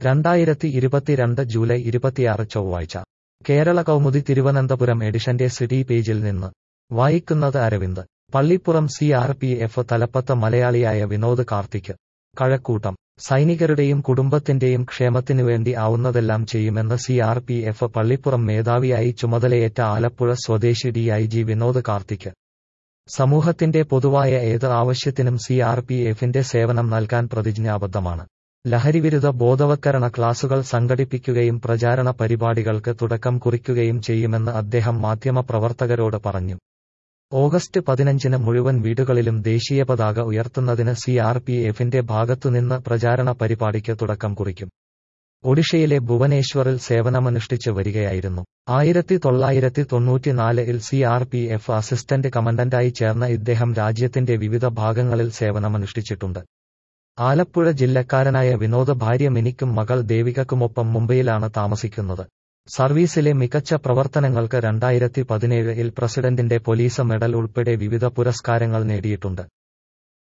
രണ്ടായിരത്തി ഇരുപത്തിരണ്ട് ജൂലൈ ഇരുപത്തിയാറ് ചൊവ്വാഴ്ച കേരള കൗമുദി തിരുവനന്തപുരം എഡിഷന്റെ സിറ്റി പേജിൽ നിന്ന് വായിക്കുന്നത് Aravind Pallippuram C R P F തലപ്പത്ത് മലയാളിയായ വിനോദ് കാർത്തിക് കഴക്കൂട്ടം സൈനികരുടെയും കുടുംബത്തിന്റെയും ക്ഷേമത്തിനുവേണ്ടി ആവുന്നതെല്ലാം ചെയ്യുമെന്ന് C R P F Pallippuram മേധാവിയായി ചുമതലയേറ്റ ആലപ്പുഴ സ്വദേശി D I G Vinod Karthik സമൂഹത്തിന്റെ പൊതുവായ ഏത് ആവശ്യത്തിനും സി ആർ പി എഫിന്റെ സേവനം നൽകാൻ പ്രതിജ്ഞാബദ്ധമാണ് ലഹരിവിരുദ്ധ ബോധവത്കരണ ക്ലാസുകൾ സംഘടിപ്പിക്കുകയും പ്രചാരണ പരിപാടികൾക്ക് തുടക്കം കുറിക്കുകയും ചെയ്യുമെന്ന് അദ്ദേഹം മാധ്യമപ്രവർത്തകരോട് പറഞ്ഞു ഓഗസ്റ്റ് പതിനഞ്ചിന് മുഴുവൻ വീടുകളിലും ദേശീയ പതാക ഉയർത്തുന്നതിന് സി ആർ പി എഫിന്റെ ഭാഗത്തുനിന്ന് പ്രചാരണ പരിപാടിക്ക് തുടക്കം കുറിക്കും ഒഡീഷയിലെ ഭുവനേശ്വറിൽ സേവനമനുഷ്ഠിച്ച് വരികയായിരുന്നു ആയിരത്തി തൊള്ളായിരത്തി തൊണ്ണൂറ്റിനാലിൽ C R P F assistant കമാൻഡന്റായി ചേർന്ന ഇദ്ദേഹം രാജ്യത്തിന്റെ വിവിധ ഭാഗങ്ങളിൽ സേവനമനുഷ്ഠിച്ചിട്ടുണ്ട് ആലപ്പുഴ ജില്ലക്കാരനായ വിനോദ ഭാര്യ മിനിക്കും മകൾ ദേവികക്കുമൊപ്പം മുംബൈയിലാണ് താമസിക്കുന്നത് സർവീസിലെ മികച്ച പ്രവർത്തനങ്ങൾക്ക് രണ്ടായിരത്തി പതിനേഴിൽ പ്രസിഡന്റിന്റെ പോലീസ് മെഡൽ ഉൾപ്പെടെ വിവിധ പുരസ്കാരങ്ങൾ നേടിയിട്ടുണ്ട്